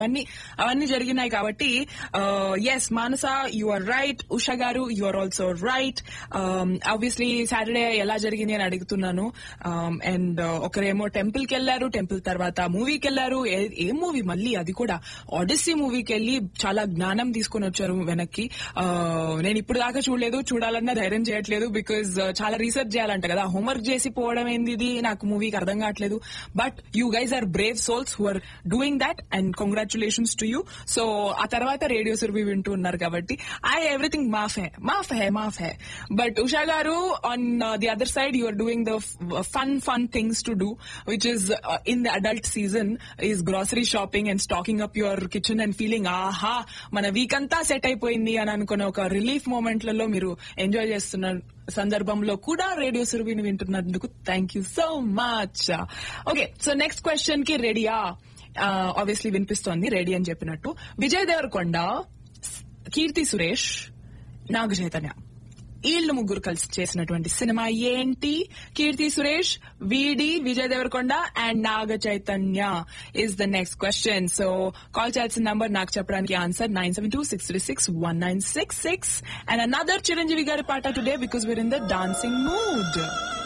అవన్నీ అవన్నీ జరిగినాయి కాబట్టి yes Manasa you are right Usha garu you are also right obviously Saturday ఎలా జరిగింది అని అడుగుతున్నాను అండ్ ఒకరేమో టెంపుల్ కి వెళ్లారు టెంపుల్ తర్వాత మూవీకి వెళ్లారు ఏ- ఏ మూవీ మళ్ళీ అది కూడా ఆడిస్సీ మూవీకి వెళ్ళి చాలా జ్ఞానం తీసుకొని వచ్చారు వెనక్కి Uh, నేను ఇప్పుడు దాకా చూడలేదు చూడాలన్నా ధైర్యం చేయట్లేదు బికాజ్ చాలా రీసెర్చ్ చేయాలంట కదా హోంవర్క్ చేసి పోవడం ఏంది ఇది నాకు మూవీకి అర్థం కావట్లేదు but you guys are brave souls who are doing that and congratulations to you so ఆ తర్వాత రేడియో సుర్వి వింటూ ఉన్నారు కాబట్టి ఐ ఎవ్రీథింగ్ మాఫ్ హే మాఫ్ హే మాఫ్ హే but Usha garu on the other side you are doing the fun fun things to do which is in the adult season is grocery shopping and stocking up your kitchen and feeling ఆహా మన week అంతా set అయిపోయింది అని అనుకునే ఒక relief మూమెంట్లలో మీరు enjoy చేస్తున్న సందర్భంలో కూడా రేడియో సురభిని వింటున్నందుకు thank you so much okay so next question కి రెడీయా ఆబ్వియస్లీ వినిపిస్తోంది రెడీ అని చెప్పినట్టు విజయ్ దేవరకొండ కీర్తి సురేష్ నాగ చైతన్య వీళ్ళు ముగ్గురు కలిసి చేసినటువంటి సినిమా ఏంటి కీర్తి సురేష్ వీడి Vijay Devarakonda and Naga Chaitanya is the next question so call చేయాల్సిన నంబర్ నాకు చెప్పడానికి answer nine seven two six three six one nine six six and another Chiranjeevi garu పాట today because we're in the dancing mood